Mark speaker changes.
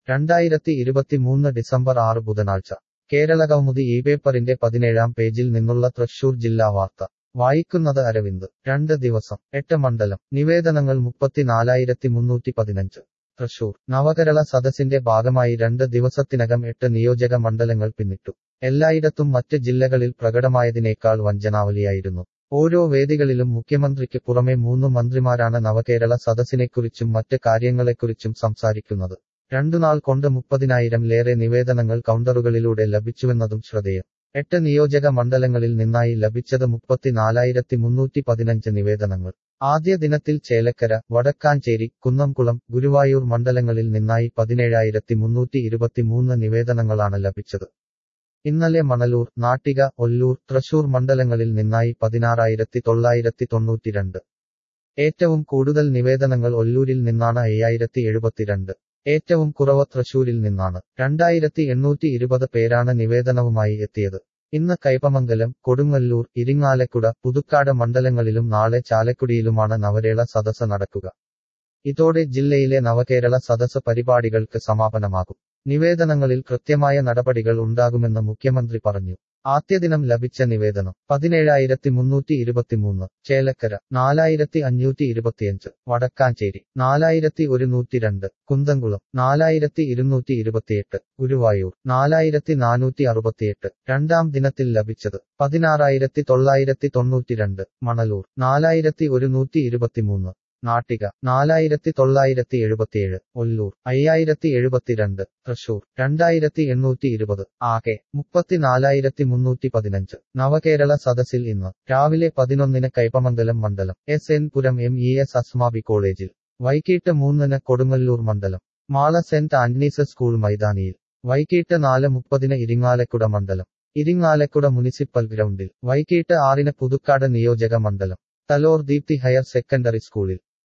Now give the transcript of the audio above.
Speaker 1: രണ്ടായിരത്തി ഇരുപത്തിമൂന്ന് ഡിസംബർ ആറ് ബുധനാഴ്ച കേരള കൗമുദി ഈ പേപ്പറിന്റെ പതിനേഴാം പേജിൽ നിന്നുള്ള തൃശൂർ ജില്ലാ വാർത്ത വായിക്കുന്നത് അരവിന്ദ് രണ്ട് ദിവസം എട്ട് മണ്ഡലം നിവേദനങ്ങൾ മുപ്പത്തിനാലായിരത്തി മുന്നൂറ്റി പതിനഞ്ച് തൃശൂർ നവകേരള സദസ്സിന്റെ ഭാഗമായി രണ്ട് ദിവസത്തിനകം എട്ട് നിയോജക മണ്ഡലങ്ങൾ പിന്നിട്ടു എല്ലായിടത്തും മറ്റ് ജില്ലകളിൽ പ്രകടമായതിനേക്കാൾ വഞ്ചനാവലിയായിരുന്നു ഓരോ വേദികളിലും മുഖ്യമന്ത്രിക്ക് പുറമെ മൂന്ന് മന്ത്രിമാരാണ് നവകേരള സദസ്സിനെക്കുറിച്ചും മറ്റ് കാര്യങ്ങളെക്കുറിച്ചും സംസാരിക്കുന്നത് രണ്ടുനാൾ കൊണ്ട് മുപ്പതിനായിരംലേറെ നിവേദനങ്ങൾ കൗണ്ടറുകളിലൂടെ ലഭിച്ചുവെന്നതും ശ്രദ്ധേയം എട്ട് നിയോജക മണ്ഡലങ്ങളിൽ നിന്നായി ലഭിച്ചത് മുപ്പത്തിനാലായിരത്തി മുന്നൂറ്റി പതിനഞ്ച് നിവേദനങ്ങൾ ആദ്യ ദിനത്തിൽ ചേലക്കര വടക്കാഞ്ചേരി കുന്നംകുളം ഗുരുവായൂർ മണ്ഡലങ്ങളിൽ നിന്നായി പതിനേഴായിരത്തി മുന്നൂറ്റി ഇരുപത്തിമൂന്ന് നിവേദനങ്ങളാണ് ലഭിച്ചത് ഇന്നലെ മണലൂർ നാട്ടിക ഒല്ലൂർ തൃശൂർ മണ്ഡലങ്ങളിൽ നിന്നായി പതിനാറായിരത്തി തൊള്ളായിരത്തി തൊണ്ണൂറ്റിരണ്ട് ഏറ്റവും കൂടുതൽ നിവേദനങ്ങൾ ഒല്ലൂരിൽ നിന്നാണ് അയ്യായിരത്തി എഴുപത്തിരണ്ട് ഏറ്റവും കുറവ് തൃശൂരിൽ നിന്നാണ് രണ്ടായിരത്തി എണ്ണൂറ്റി ഇരുപത് പേരാണ് നിവേദനവുമായി എത്തിയത് ഇന്ന് കൈപ്പമംഗലം കൊടുങ്ങല്ലൂർ ഇരിങ്ങാലക്കുട പുതുക്കാട് മണ്ഡലങ്ങളിലും നാളെ ചാലക്കുടിയിലുമാണ് നവരേള സദസ്സ് നടക്കുക ഇതോടെ ജില്ലയിലെ നവകേരള സദസ്സ് പരിപാടികൾക്ക് സമാപനമാകും നിവേദനങ്ങളിൽ കൃത്യമായ നടപടികൾ ഉണ്ടാകുമെന്ന് മുഖ്യമന്ത്രി പറഞ്ഞു ആദ്യദിനം ലഭിച്ച നിവേദനം പതിനേഴായിരത്തി മുന്നൂറ്റി ഇരുപത്തിമൂന്ന് ചേലക്കര നാലായിരത്തി അഞ്ഞൂറ്റി ഇരുപത്തിയഞ്ച് വടക്കാഞ്ചേരി നാലായിരത്തി ഒരുന്നൂറ്റി രണ്ട് കുന്തംകുളം നാലായിരത്തി ഇരുന്നൂറ്റി ഇരുപത്തിയെട്ട് ഗുരുവായൂർ നാലായിരത്തി നാനൂറ്റി അറുപത്തിയെട്ട് രണ്ടാം ദിനത്തിൽ ലഭിച്ചത് പതിനാറായിരത്തി തൊള്ളായിരത്തി തൊണ്ണൂറ്റിരണ്ട് മണലൂർ നാലായിരത്തി ഒരുന്നൂറ്റി ഇരുപത്തിമൂന്ന് നാട്ടിക നാലായിരത്തി തൊള്ളായിരത്തി എഴുപത്തിയേഴ് ഒല്ലൂർ അയ്യായിരത്തി എഴുപത്തിരണ്ട് തൃശൂർ രണ്ടായിരത്തി എണ്ണൂറ്റി ഇരുപത് ആകെ മുപ്പത്തിനാലായിരത്തി മുന്നൂറ്റി പതിനഞ്ച് നവകേരള സദസ്സിൽ ഇന്ന് രാവിലെ പതിനൊന്നിന് കൈപ്പമംഗലം മണ്ഡലം S N Puram M E S Asmabi കോളേജിൽ വൈകിട്ട് മൂന്നിന് കൊടുങ്ങല്ലൂർ മണ്ഡലം മാള സെന്റ് ആന്റണീസ് സ്കൂൾ മൈതാനിയിൽ വൈകിട്ട് നാല് മുപ്പതിന് ഇരിങ്ങാലക്കുട മണ്ഡലം ഇരിങ്ങാലക്കുട മുനിസിപ്പൽ ഗ്രൗണ്ടിൽ വൈകിട്ട് ആറിന് പുതുക്കാട് നിയോജക മണ്ഡലം തലോർ ദീപ്തി ഹയർ സെക്കൻഡറി സ്കൂളിൽ